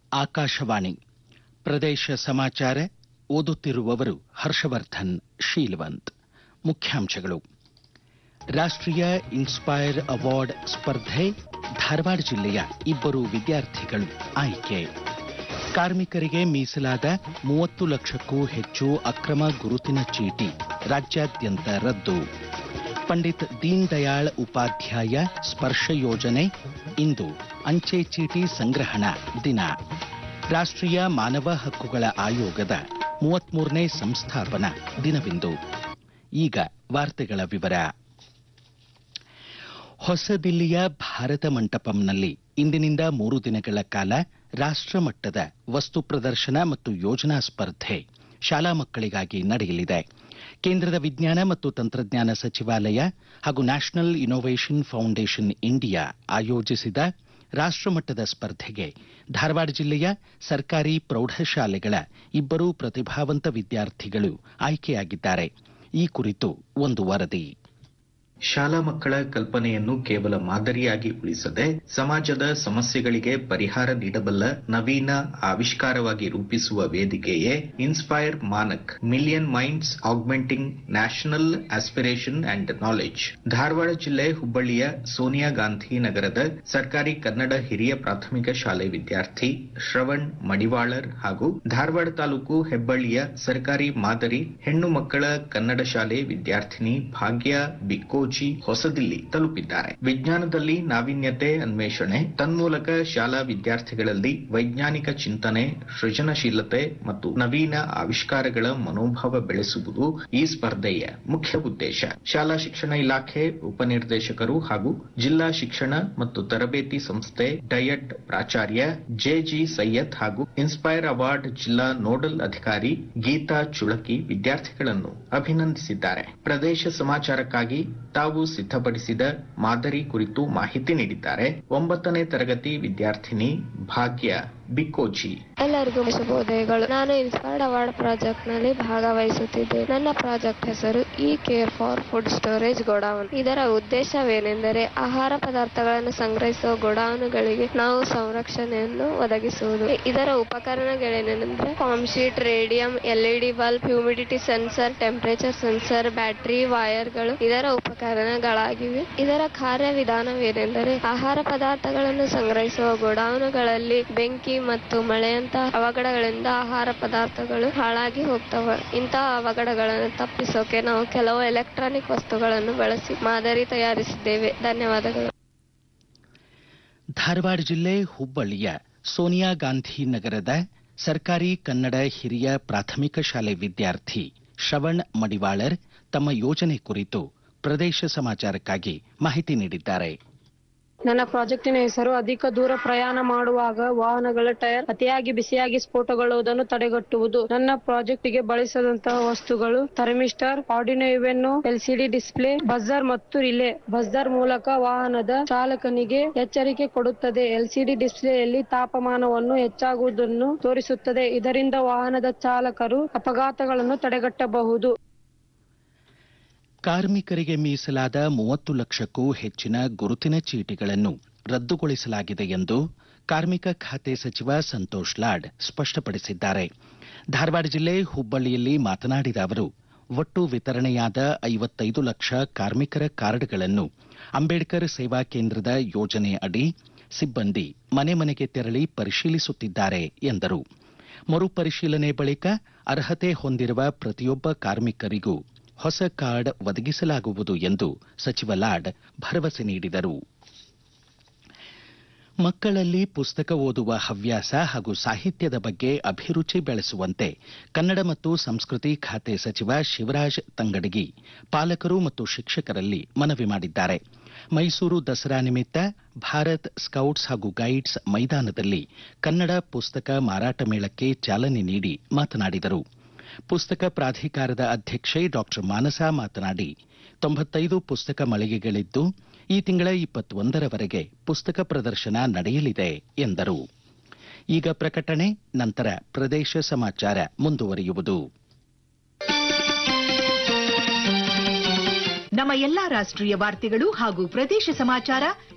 ಆಕಾಶವಾಣಿ ಪ್ರದೇಶ ಸಮಾಚಾರ ಓದುತ್ತಿರುವವರು ಹರ್ಷವರ್ಧನ್ ಶೀಲವಂತ್ ಮುಖ್ಯಾಂಶಗಳು ರಾಷ್ಟ್ರೀಯ ಇನ್ಸ್ಪೈರ್ ಅವಾರ್ಡ್ ಸ್ಪರ್ಧೆ ಧಾರವಾಡ ಜಿಲ್ಲೆಯ ಇಬ್ಬರು ವಿದ್ಯಾರ್ಥಿಗಳು ಆಯ್ಕೆ ಕಾರ್ಮಿಕರಿಗೆ ಮೀಸಲಾದ ಮೂವತ್ತು ಲಕ್ಷಕ್ಕೂ ಹೆಚ್ಚು ಅಕ್ರಮ ಗುರುತಿನ ಚೀಟಿ ರಾಜ್ಯಾದ್ಯಂತ ರದ್ದು ಪಂಡಿತ್ ದೀನ್ ದಯಾಳ್ ಉಪಾಧ್ಯಾಯ ಸ್ಪರ್ಶ ಯೋಜನೆ ಇಂದು ಅಂಚೆ ಚೀಟಿ ಸಂಗ್ರಹಣಾ ದಿನ ರಾಷ್ಟ್ರೀಯ ಮಾನವ ಹಕ್ಕುಗಳ ಆಯೋಗದ ಮೂವತ್ಮೂರನೇ ಸಂಸ್ಥಾಪನಾ ದಿನವಿಂದು ಈಗ ವಾರ್ತೆಗಳ ವಿವರ ಹೊಸದಿಲ್ಲಿಯ ಭಾರತ ಮಂಟಪಂನಲ್ಲಿ ಇಂದಿನಿಂದ ಮೂರು ದಿನಗಳ ಕಾಲ ರಾಷ್ಟ್ರಮಟ್ಟದ ವಸ್ತು ಪ್ರದರ್ಶನ ಮತ್ತು ಯೋಜನಾ ಸ್ಪರ್ಧೆ ಶಾಲಾ ಮಕ್ಕಳಿಗಾಗಿ ನಡೆಯಲಿದೆ ಕೇಂದ್ರದ ವಿಜ್ಞಾನ ಮತ್ತು ತಂತ್ರಜ್ಞಾನ ಸಚಿವಾಲಯ ಹಾಗೂ ನ್ಯಾಷನಲ್ ಇನ್ನೋವೇಷನ್ ಫೌಂಡೇಶನ್ ಇಂಡಿಯಾ ಆಯೋಜಿಸಿದ ರಾಷ್ಟ್ರಮಟ್ಟದ ಸ್ಪರ್ಧೆಗೆ ಧಾರವಾಡ ಜಿಲ್ಲೆಯ ಸರ್ಕಾರಿ ಪ್ರೌಢಶಾಲೆಗಳ ಇಬ್ಬರು ಪ್ರತಿಭಾವಂತ ವಿದ್ಯಾರ್ಥಿಗಳು ಆಯ್ಕೆಯಾಗಿದ್ದಾರೆ ಈ ಕುರಿತು ಒಂದು ವರದಿ ಶಾಲಾ ಮಕ್ಕಳ ಕಲ್ಪನೆಯನ್ನು ಕೇವಲ ಮಾದರಿಯಾಗಿ ಉಳಿಸದೆ ಸಮಾಜದ ಸಮಸ್ಯೆಗಳಿಗೆ ಪರಿಹಾರ ನೀಡಬಲ್ಲ ನವೀನ ಆವಿಷ್ಕಾರವಾಗಿ ರೂಪಿಸುವ ವೇದಿಕೆಯೇ inspire MANAK million minds augmenting national aspiration and knowledge Dharwad ಜಿಲ್ಲೆ ಹುಬ್ಬಳ್ಳಿಯ ಸೋನಿಯಾ ಗಾಂಧಿ ನಗರದ ಸರ್ಕಾರಿ ಕನ್ನಡ ಹಿರಿಯ ಪ್ರಾಥಮಿಕ ಶಾಲೆ ವಿದ್ಯಾರ್ಥಿ ಶ್ರವಣ್ ಮಡಿವಾಳರ್ ಹಾಗೂ ಧಾರವಾಡ ತಾಲೂಕು ಹೆಬ್ಬಳ್ಳಿಯ ಸರ್ಕಾರಿ ಮಾದರಿ ಹೆಣ್ಣು ಮಕ್ಕಳ ಕನ್ನಡ ಶಾಲೆ ವಿದ್ಯಾರ್ಥಿನಿ ಭಾಗ್ಯ ಬಿಕ್ಕೋ ಹೊಸದಿಲ್ಲಿ ತಲುಪಿದ್ದಾರೆ ವಿಜ್ಞಾನದಲ್ಲಿ ನಾವೀನ್ಯತೆ ಅನ್ವೇಷಣೆ ತನ್ಮೂಲಕ ಶಾಲಾ ವಿದ್ಯಾರ್ಥಿಗಳಲ್ಲಿ ವೈಜ್ಞಾನಿಕ ಚಿಂತನೆ ಸೃಜನಶೀಲತೆ ಮತ್ತು ನವೀನ ಆವಿಷ್ಕಾರಗಳ ಮನೋಭಾವ ಬೆಳೆಸುವುದು ಈ ಸ್ಪರ್ಧೆಯ ಮುಖ್ಯ ಉದ್ದೇಶ ಶಾಲಾ ಶಿಕ್ಷಣ ಇಲಾಖೆ ಉಪನಿರ್ದೇಶಕರು ಹಾಗೂ ಜಿಲ್ಲಾ ಶಿಕ್ಷಣ ಮತ್ತು ತರಬೇತಿ ಸಂಸ್ಥೆ ಡಯಟ್ ಪ್ರಾಚಾರ್ಯ ಜೆಜಿ ಸೈಯದ್ ಹಾಗೂ ಇನ್ಸ್ಪೈರ್ ಅವಾರ್ಡ್ ಜಿಲ್ಲಾ ನೋಡಲ್ ಅಧಿಕಾರಿ ಗೀತಾ ಚುಳಕಿ ವಿದ್ಯಾರ್ಥಿಗಳನ್ನು ಅಭಿನಂದಿಸಿದ್ದಾರೆ ಪ್ರದೇಶ ಸಮಾಚಾರಕ್ಕಾಗಿ ತಾವು ಸಿದ್ಧಪಡಿಸಿದ ಮಾದರಿ ಕುರಿತು ಮಾಹಿತಿ ನೀಡಿದ್ದಾರೆ ಒಂಬತ್ತನೇ ತರಗತಿ ವಿದ್ಯಾರ್ಥಿನಿ ಭಾಗ್ಯ ಬಿಕ್ಕೋಜಿ ಎಲ್ಲರಿಗೂ ಶುಭೋದಯಗಳು ನಾನು ಇನ್ಸ್ಪೈರ್ಡ್ ಅವಾರ್ಡ್ ಪ್ರಾಜೆಕ್ಟ್ ನಲ್ಲಿ ಭಾಗವಹಿಸುತ್ತಿದ್ದೆ ನನ್ನ ಪ್ರಾಜೆಕ್ಟ್ ಹೆಸರು E care for food storage godown ಇದರ ಉದ್ದೇಶವೇನೆಂದರೆ ಆಹಾರ ಪದಾರ್ಥಗಳನ್ನು ಸಂಗ್ರಹಿಸುವ ಗೋಡೌನ್ಗಳಿಗೆ ನಾವು ಸಂರಕ್ಷಣೆಯನ್ನು ಒದಗಿಸುವುದು ಇದರ ಉಪಕರಣಗಳೇನೆಂದರೆ foam sheet radium LED bulb humidity sensor temperature sensor battery ವೈರ್ಗಳು ಇದರ ಉಪಕರಣಗಳಾಗಿವೆ ಇದರ ಕಾರ್ಯವಿಧಾನವೇನೆಂದರೆ ಆಹಾರ ಪದಾರ್ಥಗಳನ್ನು ಸಂಗ್ರಹಿಸುವ ಗೋಡೌನ್ಗಳಲ್ಲಿ ಬೆಂಕಿ ಮತ್ತು ಮಳೆಯಂತಹ ಅವಘಡಗಳಿಂದ ಆಹಾರ ಪದಾರ್ಥಗಳು ಹಾಳಾಗಿ ಹೋಗ್ತವೆ ಇಂತಹ ಅವಘಡಗಳನ್ನು ತಪ್ಪಿಸೋಕೆ ನಾವು ಕೆಲವು ಎಲೆಕ್ಟ್ರಾನಿಕ್ ವಸ್ತುಗಳನ್ನು ಬಳಸಿ ಮಾದರಿ ತಯಾರಿಸಿದ್ದೇವೆ ಧನ್ಯವಾದಗಳು ಧಾರವಾಡ ಜಿಲ್ಲೆ ಹುಬ್ಬಳ್ಳಿಯ ಸೋನಿಯಾ ಗಾಂಧಿ ನಗರದ ಸರ್ಕಾರಿ ಕನ್ನಡ ಹಿರಿಯ ಪ್ರಾಥಮಿಕ ಶಾಲೆ ವಿದ್ಯಾರ್ಥಿ ಶ್ರವಣ್ ಮಡಿವಾಳರ್ ತಮ್ಮ ಯೋಜನೆ ಕುರಿತು ಪ್ರದೇಶ ಸಮಾಚಾರಕ್ಕಾಗಿ ಮಾಹಿತಿ ನೀಡಿದ್ದಾರೆ ನನ್ನ ಪ್ರಾಜೆಕ್ಟಿನ ಹೆಸರು ಅಧಿಕ ದೂರ ಪ್ರಯಾಣ ಮಾಡುವಾಗ ವಾಹನಗಳ ಟೈರ್ ಅತಿಯಾಗಿ ಬಿಸಿಯಾಗಿ ಸ್ಫೋಟಗೊಳ್ಳುವುದನ್ನು ತಡೆಗಟ್ಟುವುದು ನನ್ನ ಪ್ರಾಜೆಕ್ಟ್ಗೆ ಬಳಸಿದಂತಹ ವಸ್ತುಗಳು ಥರ್ಮಿಸ್ಟರ್ ಆರ್ಡಿನೋ ಇವೆನ್ನು ಎಲ್ಸಿಡಿ ಡಿಸ್ಪ್ಲೇ ಬಜರ್ ಮತ್ತು ರಿಲೇ ಬಜರ್ ಮೂಲಕ ವಾಹನದ ಚಾಲಕನಿಗೆ ಎಚ್ಚರಿಕೆ ಕೊಡುತ್ತದೆ ಎಲ್ಸಿಡಿ ಡಿಸ್ಪ್ಲೇಯಲ್ಲಿ ತಾಪಮಾನವನ್ನು ಹೆಚ್ಚಾಗುವುದನ್ನು ತೋರಿಸುತ್ತದೆ ಇದರಿಂದ ವಾಹನದ ಚಾಲಕರು ಅಪಘಾತಗಳನ್ನು ತಡೆಗಟ್ಟಬಹುದು ಕಾರ್ಮಿಕರಿಗೆ ಮೀಸಲಾದ ಮೂವತ್ತು ಲಕ್ಷಕ್ಕೂ ಹೆಚ್ಚಿನ ಗುರುತಿನ ಚೀಟಿಗಳನ್ನು ರದ್ದುಗೊಳಿಸಲಾಗಿದೆ ಎಂದು ಕಾರ್ಮಿಕ ಖಾತೆ ಸಚಿವ ಸಂತೋಷ್ ಲಾಡ್ ಸ್ಪಷ್ಟಪಡಿಸಿದ್ದಾರೆ ಧಾರವಾಡ ಜಿಲ್ಲೆ ಹುಬ್ಬಳ್ಳಿಯಲ್ಲಿ ಮಾತನಾಡಿದ ಅವರು ಒಟ್ಟು ವಿತರಣೆಯಾದ ಐವತ್ತೈದು ಲಕ್ಷ ಕಾರ್ಮಿಕರ ಕಾರ್ಡ್ಗಳನ್ನು ಅಂಬೇಡ್ಕರ್ ಸೇವಾ ಕೇಂದ್ರದ ಯೋಜನೆ ಅಡಿ ಸಿಬ್ಬಂದಿ ಮನೆ ಮನೆಗೆ ತೆರಳಿ ಪರಿಶೀಲಿಸುತ್ತಿದ್ದಾರೆ ಎಂದರು ಮರುಪರಿಶೀಲನೆ ಬಳಿಕ ಅರ್ಹತೆ ಹೊಂದಿರುವ ಪ್ರತಿಯೊಬ್ಬ ಕಾರ್ಮಿಕರಿಗೂ ಹೊಸ ಕಾರ್ಡ್ ಒದಗಿಸಲಾಗುವುದು ಎಂದು ಸಚಿವ ಲಾಡ್ ಭರವಸೆ ನೀಡಿದರು ಮಕ್ಕಳಲ್ಲಿ ಪುಸ್ತಕ ಓದುವ ಹವ್ಯಾಸ ಹಾಗೂ ಸಾಹಿತ್ಯದ ಬಗ್ಗೆ ಅಭಿರುಚಿ ಬೆಳೆಸುವಂತೆ ಕನ್ನಡ ಮತ್ತು ಸಂಸ್ಕೃತಿ ಖಾತೆ ಸಚಿವ ಶಿವರಾಜ್ ತಂಗಡಗಿ ಪಾಲಕರು ಮತ್ತು ಶಿಕ್ಷಕರಲ್ಲಿ ಮನವಿ ಮಾಡಿದ್ದಾರೆ ಮೈಸೂರು ದಸರಾ ನಿಮಿತ್ತ ಭಾರತ್ ಸ್ಕೌಟ್ಸ್ ಹಾಗೂ ಗೈಡ್ಸ್ ಮೈದಾನದಲ್ಲಿ ಕನ್ನಡ ಪುಸ್ತಕ ಮಾರಾಟ ಮೇಳಕ್ಕೆ ಚಾಲನೆ ನೀಡಿ ಮಾತನಾಡಿದರು ಪುಸ್ತಕ ಪ್ರಾಧಿಕಾರದ ಅಧ್ಯಕ್ಷೆ ಡಾಕ್ಟರ್ ಮಾನಸಾ ಮಾತನಾಡಿ ತೊಂಬತ್ತೈದು ಪುಸ್ತಕ ಮಳಿಗೆಗಳಿದ್ದು ಈ ತಿಂಗಳ ಇಪ್ಪತ್ತೊಂದರವರೆಗೆ ಪುಸ್ತಕ ಪ್ರದರ್ಶನ ನಡೆಯಲಿದೆ ಎಂದರು ಈಗ ಪ್ರಕಟಣೆ ನಂತರ ಪ್ರದೇಶ ಸಮಾಚಾರ ಮುಂದುವರಿಯುವುದು ನಮ್ಮ ಎಲ್ಲಾ ರಾಷ್ಟ್ರೀಯ ವಾರ್ತೆಗಳು ಹಾಗೂ ಪ್ರದೇಶ ಸಮಾಚಾರ